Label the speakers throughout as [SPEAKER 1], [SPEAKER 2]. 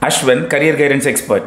[SPEAKER 1] அஸ்வன் career guidance expert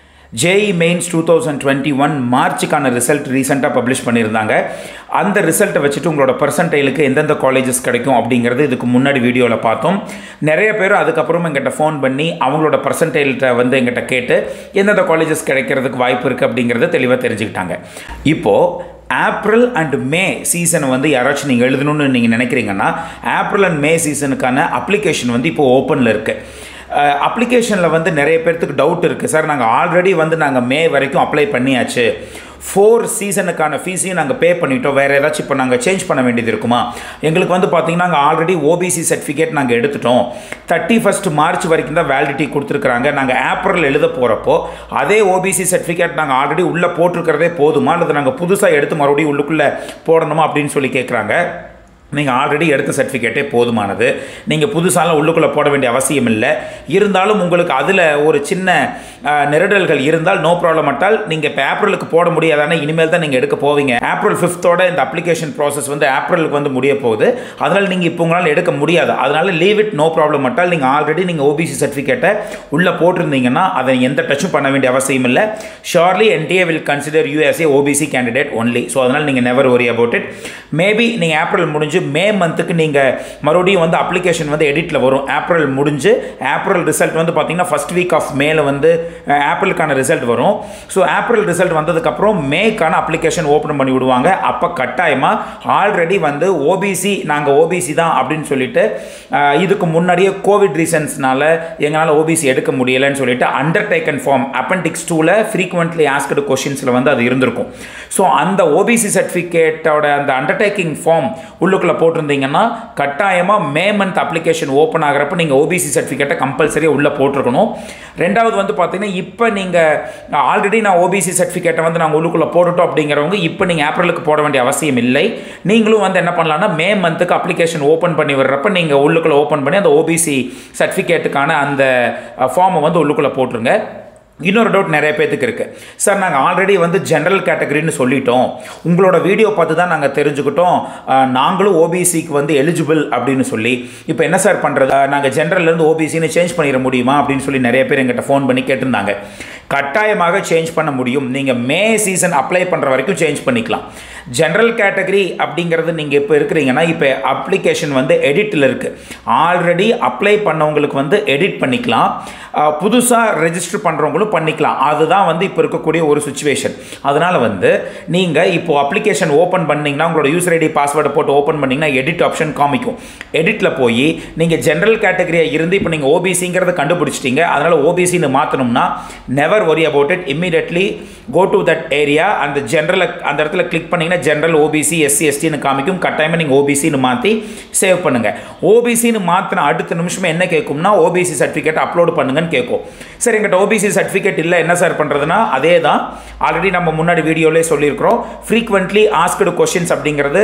[SPEAKER 1] JE mains two thousand twenty one மார்ச்சுக்கான result ரீசெண்டாக publish பண்ணியிருந்தாங்க அந்த ரிசல்ட்டை வச்சுட்டு உங்களோட பர்சன்டைலுக்கு எந்தெந்த காலேஜஸ் கிடைக்கும் அப்படிங்கிறது இதுக்கு முன்னாடி வீடியோவில் பார்த்தோம் நிறைய பேர் அதுக்கப்புறம் எங்கிட்ட ஃபோன் பண்ணி அவங்களோட பர்சன்டைல்கிட்ட வந்து எங்கிட்ட கேட்டு எந்தெந்த காலேஜஸ் கிடைக்கிறதுக்கு வாய்ப்பு இருக்குது அப்படிங்கிறத தெளிவாக தெரிஞ்சுக்கிட்டாங்க இப்போது ஏப்ரல் அண்ட் மே சீசனை வந்து யாராச்சும் நீங்கள் எழுதணும்னு நீங்கள் நினைக்கிறீங்கன்னா ஏப்ரல் அண்ட் மே சீசனுக்கான அப்ளிகேஷன் வந்து இப்போ ஓப்பனில் இருக்குது அப்ளிகேஷனில் வந்து நிறைய பேர்த்துக்கு டவுட் இருக்குது சார் நாங்கள் ஆல்ரெடி வந்து நாங்கள் மே வரைக்கும் அப்ளை பண்ணியாச்சு ஃபோர் சீசனுக்கான ஃபீஸையும் நாங்கள் பே பண்ணிட்டோம் வேறு ஏதாச்சும் இப்போ நாங்கள் சேஞ்ச் பண்ண வேண்டியது இருக்குமா எங்களுக்கு வந்து பார்த்தீங்கன்னா நாங்கள் ஆல்ரெடி ஓபிசி சர்டிஃபிகேட் நாங்கள் எடுத்துட்டோம் தேர்ட்டி ஃபஸ்ட் மார்ச் வரைக்கும் தான் வேலிடிட்டி கொடுத்துருக்குறாங்க நாங்கள் ஏப்ரல் எழுத போகிறப்போ அதே ஓபிசி சர்டிஃபிகேட் நாங்கள் ஆல்ரெடி உள்ளே போட்டிருக்கிறதே போதுமா அல்லது நாங்கள் புதுசாக எடுத்து மறுபடியும் உள்ளுக்குள்ளே போடணுமா அப்படின்னு சொல்லி கேட்குறாங்க நீங்கள் ஆல்ரெடி எடுத்த சர்டிஃபிகேட்டே போதுமானது நீங்கள் புதுசாலாம் உள்ளுக்குள்ளே போட வேண்டிய அவசியம் இல்லை இருந்தாலும் உங்களுக்கு அதில் ஒரு சின்ன அஹ், நெருடல்கள் இருந்தால் நோ ப்ராப்ளம் அட்டால் நீங்கள் இப்போ ஏப்ரலுக்கு போட முடியாதானே இனிமேல் தான் நீங்கள் எடுக்க போவீங்க ஏப்ரல் ஃபிஃப்த்தோட இந்த அப்ளிகேஷன் ப்ராசஸ் வந்து ஏப்ரலுக்கு வந்து முடிய போகுது அதனால் நீங்கள் இப்போ உங்களால் எடுக்க முடியாது அதனால் leave it no problem at all நீங்கள் ஆல்ரெடி நீங்கள் ஓபிசி சர்டிஃபிகேட்டை உள்ளே போட்டிருந்தீங்கன்னா அதை எந்த டச்சும் பண்ண வேண்டிய அவசியம் இல்லை surely NTA will consider you as a OBC candidate only so அதனால் நீங்கள் never worry about it maybe நீங்கள் ஏப்ரல் முடிஞ்சு மே மந்த்துக்கு நீங்கள் மறுபடியும் வந்து அப்ளிகேஷன் வந்து எடிட்டில் வரும் ஏப்ரல் முடிஞ்சு ஏப்ரல் ரிசல்ட் வந்து பார்த்தீங்கன்னா ஃபஸ்ட் வீக் ஆஃப் மேல வந்து அஹ், ஏப்ரலுக்கான ரிசல்ட் வரும் ஸோ ஏப்ரல் ரிசல்ட் வந்ததுக்கப்புறம் மேக்கான அப்ளிகேஷன் ஓப்பன் பண்ணி விடுவாங்க அப்போ கட்டாயமாக ஆல்ரெடி வந்து ஓபிசி நாங்கள் ஓபிசி தான் அப்படின்னு சொல்லிட்டு அஹ், இதுக்கு முன்னாடியே கோவிட் ரீசன்ஸ்னால எங்களால் ஓபிசி எடுக்க முடியலைன்னு சொல்லிட்டு அண்டர்டேக்கன் ஃபார்ம் அப்பெண்டிக்ஸ் டூவில் ஃப்ரீக்வெண்ட்லி ஆஸ்கடு கொஷின்ஸில் வந்து அது இருந்திருக்கும் ஸோ அந்த ஓபிசி சர்டிஃபிகேட்டோட அந்த அண்டர்டேக்கிங் ஃபார்ம் உள்ளுக்குள்ளே போட்டிருந்தீங்கன்னா கட்டாயமாக மே மந்த் அப்ளிகேஷன் ஓப்பன் ஆகிறப்ப நீங்கள் ஓபிசி சர்டிஃபிகேட்டை கம்பல்சரியாக உள்ளே போட்டிருக்கணும் ரெண்டாவது வந்து பார்த்தீங்கன்னா இப்போ நீங்கள் ஆல்ரெடி நான் ஓபிசி சர்டிஃபிகேட்டை வந்து நாங்கள் உள்ளுக்குள்ளே போட்டுட்டோம் அப்படிங்கிறவங்க இப்போ நீங்கள் ஏப்ரலுக்கு போட வேண்டிய அவசியம் இல்லை நீங்களும் வந்து என்ன பண்ணலாம்னா மே மந்த்துக்கு அப்ளிகேஷன் ஓப்பன் பண்ணி வர்றப்ப நீங்கள் உள்ளுக்குள்ளே ஓப்பன் பண்ணி அந்த ஓபிசி சர்டிஃபிகேட்டுக்கான அந்த ஃபார்மை வந்து உள்ளுக்குள்ளே போட்டுருங்க இன்னொரு டவுட் நிறைய பேத்துக்கு இருக்குது சார் நாங்கள் ஆல்ரெடி வந்து ஜென்ரல் கேட்டகரின்னு சொல்லிட்டோம் உங்களோட வீடியோ பார்த்து தான் நாங்கள் தெரிஞ்சுக்கிட்டோம் அஹ், நாங்களும் ஓபிசிக்கு வந்து எலிஜிபிள் அப்படின்னு சொல்லி இப்போ என்ன சார் பண்ணுறது நாங்கள் ஜென்ரல்லேருந்து ஓபிசின்னு சேஞ்ச் பண்ணிட முடியுமா அப்படின்னு சொல்லி நிறைய பேர் எங்கிட்ட ஃபோன் பண்ணி கேட்டிருந்தாங்க கட்டாயமாக சேஞ்ச் பண்ண முடியும் நீங்கள் மே சீசன் அப்ளை பண்ணுற வரைக்கும் சேஞ்ச் பண்ணிக்கலாம் ஜென்ரல் கேட்டகரி அப்படிங்கிறது நீங்கள் இப்போ இருக்கிறீங்கன்னா இப்போ அப்ளிகேஷன் வந்து எடிட்டில் இருக்குது ஆல்ரெடி அப்ளை பண்ணவங்களுக்கு வந்து எடிட் பண்ணிக்கலாம் புதுசாக ரெஜிஸ்டர் பண்ணுறவங்களும் பண்ணிக்கலாம் அதுதான் வந்து இப்போ இருக்கக்கூடிய ஒரு சுச்சுவேஷன் அதனால் வந்து நீங்கள் இப்போது அப்ளிகேஷன் ஓப்பன் பண்ணீங்கன்னா உங்களோட யூசர் ஐடி பாஸ்வேர்டை போட்டு ஓப்பன் பண்ணிங்கன்னா எடிட் ஆப்ஷன் காமிக்கும் எடிட்டில் போய் நீங்கள் ஜென்ரல் கேட்டகரியாக இருந்து இப்போ நீங்கள் ஓபிசிங்கிறத கண்டுபிடிச்சிட்டீங்க அதனால் ஓபிசின்னு மாற்றணும்னா never worry about it immediately go to that area அந்த ஜென்ரலை அந்த இடத்துல கிளிக் பண்ணிங்கன்னா ஜென்ரல் ஓபிசி எஸ்சி எஸ்டின்னு காமிக்கும் கட்டாயமாக நீங்கள் ஓபிசின்னு மாற்றி சேவ் பண்ணுங்கள் ஓபிசின்னு மாற்றின அடுத்த நிமிஷமே என்ன கேட்கும்னா ஓபிசி சர்டிஃபிகேட் அப்லோட் பண்ணுங்கன்னு கேட்கும் சார் எங்கிட்ட ஓபிசி சர்டிஃபிகேட் இல்லை என்ன சார் பண்ணுறதுனா அதே தான் ஆல்ரெடி நம்ம முன்னாடி வீடியோலே சொல்லியிருக்கிறோம் ஃப்ரீக்வெண்ட்லி ஆஸ்கடு கொஷின்ஸ் அப்படிங்கிறது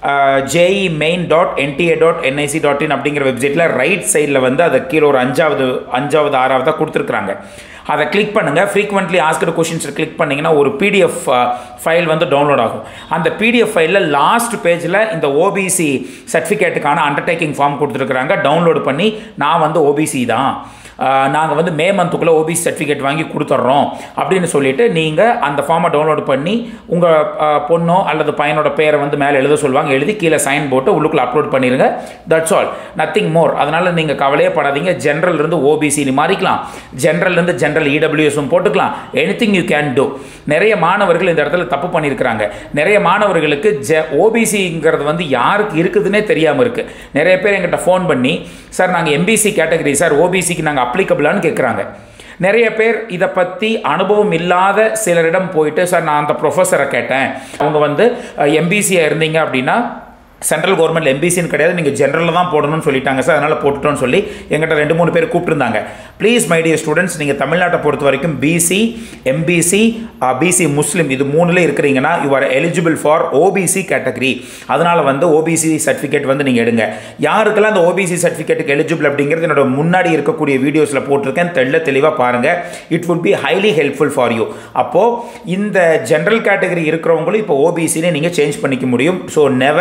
[SPEAKER 1] JEE main dot NTA dot NIC dot in அப்படிங்கிற வெப்சைட்டில் ரைட் சைடில் வந்து அதை கீழே ஒரு அஞ்சாவது அஞ்சாவது ஆறாவதாக கொடுத்துருக்குறாங்க அதை கிளிக் பண்ணுங்கள் ஃப்ரீக்வெண்ட்லி ஆஸ்கடு கொஷின்ஸை கிளிக் பண்ணிங்கன்னா ஒரு பிடிஎஃப் ஃபைல் வந்து டவுன்லோட் ஆகும் அந்த பிடிஎஃப் ஃபைலில் லாஸ்ட் பேஜில் இந்த ஓபிசி சர்டிஃபிகேட்டுக்கான அண்டர்டேக்கிங் ஃபார்ம் கொடுத்துருக்குறாங்க டவுன்லோட் பண்ணி நான் வந்து ஓபிசி தான் நாங்கள் வந்து மே மந்த்துக்குள்ளே ஓபிசி சர்டிஃபிகேட் வாங்கி கொடுத்துட்றோம் அப்படின்னு சொல்லிட்டு நீங்கள் அந்த ஃபார்மை டவுன்லோட் பண்ணி உங்கள் பொண்ணோ அல்லது பையனோட பேரை வந்து மேலே எழுத சொல்லுவாங்க எழுதி கீழே சைன் போட்டு உள்ளுக்குள்ளே அப்லோட் பண்ணிடுங்க தட்ஸ் ஆல் நத்திங் மோர் அதனால் நீங்கள் கவலையே படாதீங்க ஜென்ரல் இருந்து ஓபிசின்னு மாறிக்கலாம் ஜென்ரல் இருந்து ஜென்ரல் இடபிள்யூஎஸும் போட்டுக்கலாம் எனி யூ கேன் டூ நிறைய மாணவர்கள் இந்த இடத்துல தப்பு பண்ணியிருக்கிறாங்க நிறைய மாணவர்களுக்கு ஜெ ஓபிசிங்கிறது வந்து யாருக்கு இருக்குதுன்னே தெரியாமல் இருக்குது நிறைய பேர் எங்கிட்ட ஃபோன் பண்ணி சார் நாங்கள் எம்பிசி கேட்டகரி சார் ஓபிசிக்கு நாங்கள் அப்ளிகபிளான்னு கேட்குறாங்க நிறைய பேர் இதை பற்றி அனுபவம் இல்லாத சிலரிடம் போயிட்டு சார் நான் அந்த ப்ரொஃபஸரை கேட்டேன் அவங்க வந்து எம்பிசியாக இருந்தீங்க அப்படின்னா சென்ட்ரல் கவர்மெண்ட் எம்பிசின்னு கிடையாது நீங்கள் ஜென்ரலில் தான் போடணும்னு சொல்லிட்டாங்க சார் அதனால் போட்டுட்டோன்னு சொல்லி எங்கிட்ட ரெண்டு மூணு பேர் கூப்பிட்டுருந்தாங்க ப்ளீஸ் மை டியர் ஸ்டூடெண்ட்ஸ் நீங்கள் தமிழ்நாட்டை பொறுத்த வரைக்கும் பிசி எம்பிசி பிசி முஸ்லீம் இது மூணுல இருக்கிறீங்கன்னா you are eligible for OBC category அதனால் வந்து ஓபிசி சர்டிஃபிகேட் வந்து நீங்கள் எடுங்க யாருக்கெல்லாம் அந்த ஓபிசி சர்டிஃபிகேட்டுக்கு எலிஜிபிள் அப்படிங்கிறது என்னோட முன்னாடி இருக்கக்கூடிய வீடியோஸில் போட்டிருக்கேன் தெள்ள தெளிவாக பாருங்கள் it would be highly helpful for you அப்போது இந்த ஜென்ரல் கேட்டகரி இருக்கிறவங்களும் இப்போ ஓபிசின்னு நீங்கள் சேஞ்ச் பண்ணிக்க முடியும் so never ever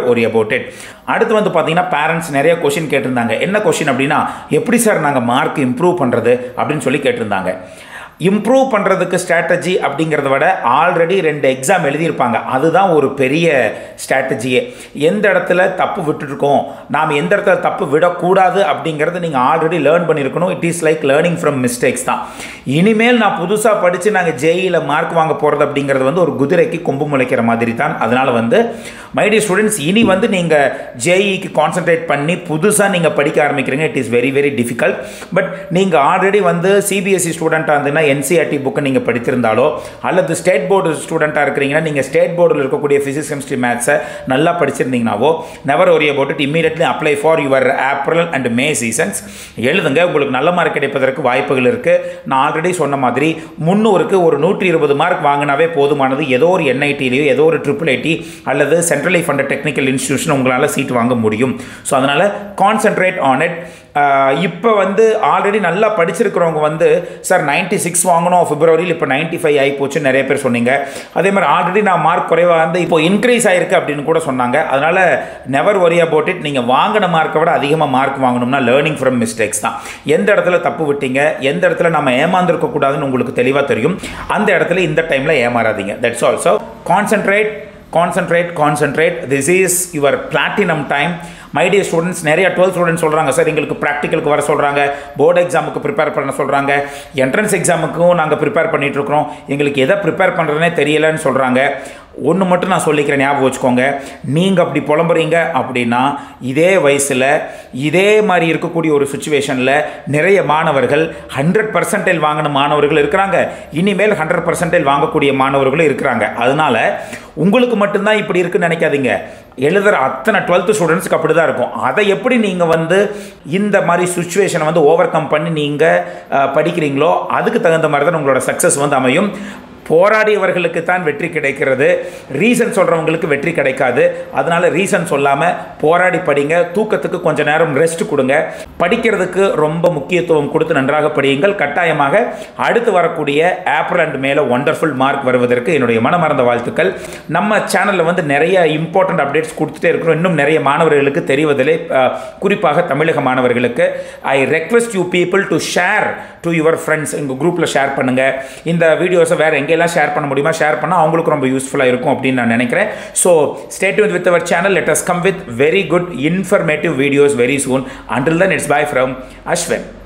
[SPEAKER 1] worry about it அடுத்து வந்து பார்த்தீங்கன்னா பேரண்ட்ஸ் நிறைய கொஷின் கேட்டிருந்தாங்க என்ன கொஷின் அப்படின்னா எப்படி சார் நாங்கள் மார்க் இம்ப்ரூவ் பண்ணுறது அப்படின்னு சொல்லி கேட்டிருந்தாங்க இம்ப்ரூவ் பண்ணுறதுக்கு ஸ்ட்ராட்டஜி அப்படிங்கிறத விட ஆல்ரெடி ரெண்டு எக்ஸாம் எழுதியிருப்பாங்க அதுதான் ஒரு பெரிய ஸ்ட்ராட்டஜியே எந்த இடத்துல தப்பு விட்டுருக்கோம் நாம் எந்த இடத்துல தப்பு விடக்கூடாது அப்படிங்கிறத நீங்கள் ஆல்ரெடி லேர்ன் பண்ணியிருக்கணும் it is like learning from mistakes தான் இனிமேல் நான் புதுசாக படித்து நாங்கள் ஜேஇயில் மார்க் வாங்க போகிறது அப்படிங்கிறது வந்து ஒரு குதிரைக்கு கொம்பு முளைக்கிற மாதிரி தான் அதனால் வந்து மைடிய ஸ்டூடெண்ட்ஸ் இனி வந்து நீங்கள் ஜேஇக்கு கான்சென்ட்ரேட் பண்ணி புதுசாக நீங்கள் படிக்க ஆரம்பிக்கிறீங்க it is very very difficult but நீங்கள் ஆல்ரெடி வந்து சிபிஎஸ்சி ஸ்டூடெண்ட்டாக இருந்ததுன்னா என்சிஆர்டி புக்கை நீங்கள் படித்திருந்தாலோ அல்லது ஸ்டேட் போர்டு ஸ்டூடெண்ட்டாக இருக்கிறீங்கன்னா நீங்கள் ஸ்டேட் போர்டில் இருக்கக்கூடிய ஃபிசிக்ஸ் கெமிஸ்ட்ரி மேத்ஸை நல்லா படிச்சிருந்தீங்கனாவோ never worry about it immediately apply for your April and May seasons எழுதுங்க உங்களுக்கு நல்ல மார்க் கிடைப்பதற்கு வாய்ப்புகள் இருக்குது நான் ஆல்ரெடி சொன்ன மாதிரி முந்நூறுக்கு ஒரு நூற்றி இருபது மார்க் வாங்கினாவே போதுமானது ஏதோ ஒரு என்ஐடிலையோ ஏதோ ஒரு ட்ரிபிள் ஐடி அல்லது சென்ட்ரலி ஃபண்டட் டெக்னிக்கல் இன்ஸ்டியூஷன் உங்களால் சீட் வாங்க முடியும் ஸோ அதனால் கான்சென்ட்ரேட் ஆன் இட் இப்போ வந்து ஆல்ரெடி நல்லா படிச்சிருக்கிறவங்க வந்து சார் நைன்ட்டி சிக்ஸ் வாங்கணும் பிப்ரவரியில் இப்போ நைன்ட்டி ஃபைவ் ஆகி போச்சுன்னு நிறைய பேர் சொன்னீங்க அதே மாதிரி ஆல்ரெடி நான் மார்க் குறைவாக வந்து இப்போ இன்க்ரீஸ் ஆயிருக்கு அப்படின்னு கூட சொன்னாங்க அதனால் நெவர் ஒரி அபவுட் இட் நீங்கள் வாங்கின மார்க்கை விட அதிகமாக மார்க் வாங்கணும்னா லேர்னிங் ஃப்ரம் மிஸ்டேக்ஸ் தான் எந்த இடத்துல தப்பு விட்டீங்க எந்த இடத்துல நம்ம ஏமாந்துருக்க கூடாதுன்னு உங்களுக்கு தெளிவாக தெரியும் அந்த இடத்துல இந்த டைமில் ஏமாறாதீங்க that's also concentrate concentrate concentrate this is your platinum time my dear students நிறைய டுவெல்த் ஸ்டூடெண்ட்ஸ் சொல்கிறாங்க சார் எங்களுக்கு ப்ராக்டிக்கலுக்கு வர சொல்கிறாங்க போர்டு எக்ஸாமுக்கு ப்ரிப்பேர் பண்ண சொல்கிறாங்க என்ட்ரன்ஸ் எக்ஸாமுக்கும் நாங்கள் ப்ரிப்பேர் பண்ணிட்டு இருக்கிறோம் எங்களுக்கு எதை ப்ரிப்பேர் பண்ணுறதுனே தெரியலன்னு சொல்கிறாங்க ஒன்று மட்டும் நான் சொல்லிக்கிறேன் ஞாபகம் வச்சுக்கோங்க நீங்கள் அப்படி புலம்புறீங்க அப்படின்னா இதே வயசில் இதே மாதிரி இருக்கக்கூடிய ஒரு சுச்சுவேஷனில் நிறைய மாணவர்கள் ஹண்ட்ரட் பர்சன்டேஜ் வாங்கின மாணவர்கள் இருக்கிறாங்க இனிமேல் ஹண்ட்ரட் பர்சன்டேஜ் வாங்கக்கூடிய மாணவர்களும் இருக்கிறாங்க அதனால் உங்களுக்கு மட்டும்தான் இப்படி இருக்குன்னு நினைக்காதீங்க எழுதுகிற அத்தனை டுவெல்த்து ஸ்டூடெண்ட்ஸ்க்கு அப்படி தான் இருக்கும் அதை எப்படி நீங்கள் வந்து இந்த மாதிரி சுச்சுவேஷனை வந்து ஓவர் கம் பண்ணி நீங்கள் படிக்கிறீங்களோ அதுக்கு தகுந்த மாதிரி தான் உங்களோட சக்ஸஸ் வந்து அமையும் போராடியவர்களுக்கு தான் வெற்றி கிடைக்கிறது ரீசன் சொல்கிறவங்களுக்கு வெற்றி கிடைக்காது அதனால் ரீசன் சொல்லாமல் போராடி படிங்க தூக்கத்துக்கு கொஞ்ச நேரம் ரெஸ்ட் கொடுங்க படிக்கிறதுக்கு ரொம்ப முக்கியத்துவம் கொடுத்து நன்றாக படியுங்கள் கட்டாயமாக அடுத்து வரக்கூடிய ஏப்ரல் அண்ட் மேலே ஒண்டர்ஃபுல் மார்க் வருவதற்கு என்னுடைய மனமறந்த வாழ்த்துக்கள் நம்ம சேனலில் வந்து நிறைய இம்பார்ட்டன்ட் அப்டேட்ஸ் கொடுத்துட்டே இருக்கிறோம் இன்னும் நிறைய மாணவர்களுக்கு தெரிவதில்லை அஹ், குறிப்பாக தமிழக மாணவர்களுக்கு I request you people to share to your friends எங்கள் குரூப்பில் ஷேர் பண்ணுங்கள் இந்த வீடியோஸை வேறு எங்கெல்லாம் ஷேர் பண்ண முடியுமா ஷேர் பண்ணால் அவங்களுக்கு ரொம்ப யூஸ்ஃபுல்லாக இருக்கும் அப்படின்னு நான் நினைக்கிறேன் so stayed with with our channel let us come with very good informative videos very soon until then it's bye from அஸ்வன்